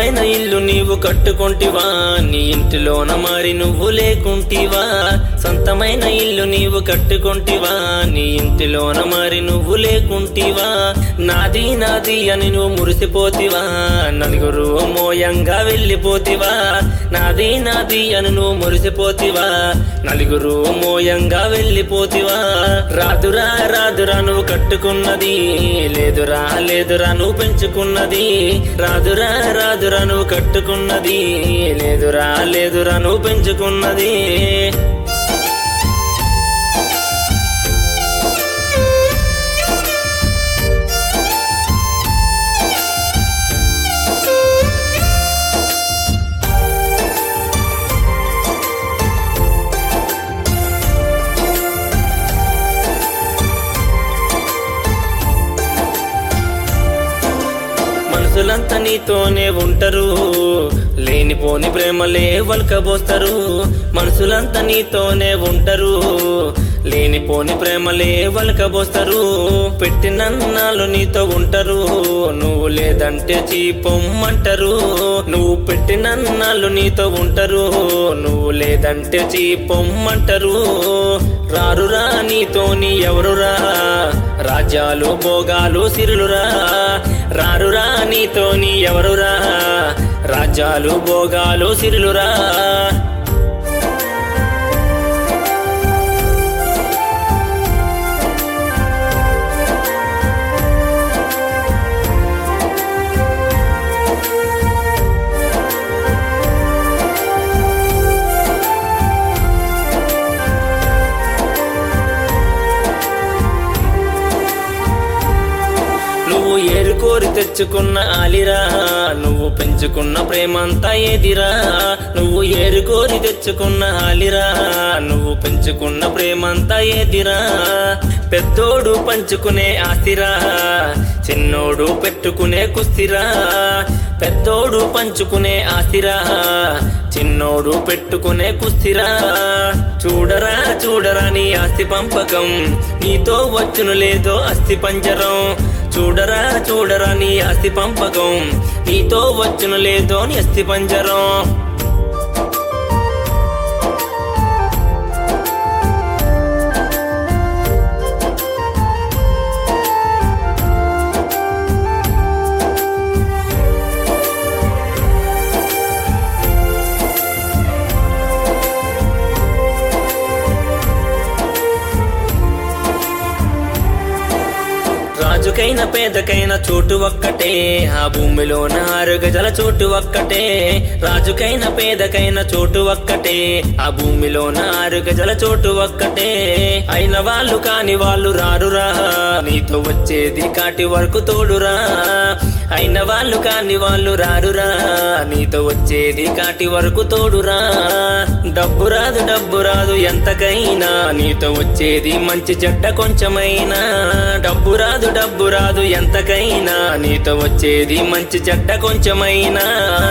సొంతమైన ఇల్లు నీవు కట్టుకుంటివా నీ ఇంటిలోన మరి నువ్వు లేకుంటివా సొంతమైన ఇల్లు నీవు కట్టుకుంటివా నీ ఇంటిలోన మరి నువ్వు లేకుంటివా నాది నాది అని నువ్వు మురిసిపోతివా నలుగురు మోయంగా వెళ్ళిపోతివా నాది నాది అని నువ్వు మురిసిపోతివా నలుగురు మోయంగా వెళ్ళిపోతివా రాదురా రాదురా నువ్వు కట్టుకున్నది లేదురా లేదురా నువ్వు పెంచుకున్నది రాదురా రాదురా నువ్వు కట్టుకున్నది లేదురా లేదురా నువ్వు పెంచుకున్నది మనసులంతా నీతోనే ఉంటారు లేనిపోని ప్రేమలే వల్కబోస్తారు మనసులంతా నీతోనే ఉంటారు లేనిపోని ప్రేమలే వల్కబోస్తారు పెట్టినన్నాళ్ళు నీతో ఉంటారు నువ్వు లేదంటే చీపొమ్మంటారు నువ్వు పెట్టినన్నాళ్ళు నీతో ఉంటారు నువ్వు లేదంటే చీపొమ్మంటారు రారురా నీతోని ఎవరురా రాజ్యాలు భోగాలు సిరులురా రారురా నీతోని ఎవరురా రాజ్యాలు భోగాలు సిరులురా నువ్వు ఏరుకోరి తెచ్చుకున్న ఆలిరా నువ్వు పెంచుకున్న ప్రేమంతా ఏదిరా నువ్వు ఏరుకోరి తెచ్చుకున్న ఆలిరా నువ్వు పెంచుకున్న ప్రేమంతా ఏదిరా పెద్దోడు పంచుకునే ఆస్తిరా చిన్నోడు పెట్టుకునే కుస్తిరా పెద్దోడు పంచుకునే ఆస్తిరా చిన్నోడు పెట్టుకునే కుస్తిరా చూడరా చూడరా నీ ఆస్తి పంపకం నీతో వచ్చును లేదో అస్థి పంజరం చూడరా చూడరా నీ అస్థి పంపకం నీతో వచ్చును లేదో నీ అస్థి పంజరం రాజుకైన పేదకైన చోటు ఒక్కటే ఆ భూమిలో ఆరు గజల చోటు ఒక్కటే రాజుకైన పేదకైన చోటు ఒక్కటే ఆ భూమిలో ఆరు గజల చోటు ఒక్కటే అయిన వాళ్ళు కాని వాళ్ళు రారురా నీతో వచ్చేది కాటి వరకు తోడురా అయిన వాళ్ళు కాని వాళ్ళు రారురా నీతో వచ్చేది కాటి వరకు తోడురా డబ్బు రాదు డబ్బు రాదు ఎంతకైనా నీతో వచ్చేది మంచి చెడ్డ కొంచెమైనా డబ్బు రాదు డబ్బు రాదు ఎంతకైనా నీతో వచ్చేది మంచి చెడ్డ కొంచెమైనా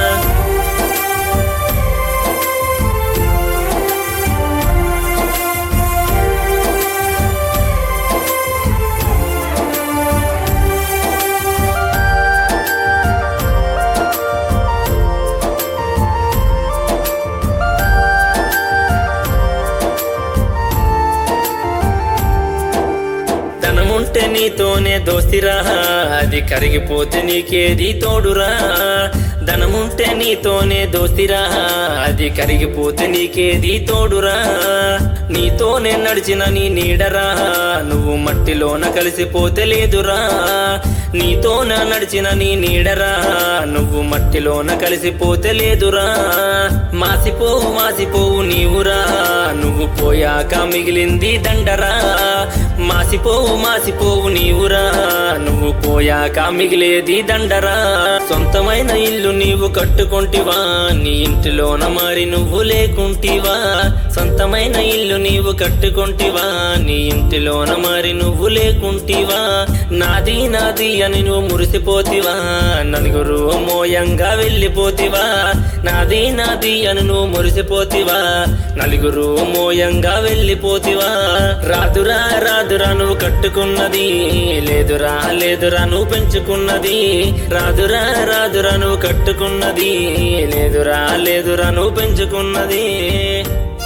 ధనముంటే నీతోనే దోస్తిరా అది కరిగిపోతే నీకేది తోడురా ధనముంటే నీతోనే దోస్తిరా అది కరిగిపోతే నీకేది తోడురా నీతోనే నడిచిన నీ నీడరా నువ్వు మట్టిలోన కలిసిపోతే లేదురా నీతోన నడిచిన నీ నీడరా నువ్వు మట్టిలోన కలిసిపోతే లేదురా మాసిపోవు మాసిపోవు నీవురా నువ్వు పోయాక మిగిలింది దండరా మాసిపోవు మాసిపోవు నీవురా నువ్వు పోయాక మిగిలేది దండరా సొంతమైన ఇల్లు నీవు కట్టుకుంటివా నీ ఇంటిలోన మరి నువ్వు లేకుంటివా సొంతమైన ఇల్లు నీవు కట్టుకుంటివా నీ ఇంటిలోన మరి నువ్వు లేకుంటివా నాది నాది అని నువ్వు మురిసిపోతివా నలుగురు మోయంగా వెళ్ళిపోతివా నాది నాది అని నువ్వు మురిసిపోతివా నలుగురు మోయంగా వెళ్ళిపోతివా రాదురా రాదురా రాదురా నువ్వు కట్టుకున్నది లేదురా లేదురా నువ్వు పెంచుకున్నది రాదురా రాదురా నువ్వు కట్టుకున్నది లేదురా లేదురా నువ్వు పెంచుకున్నది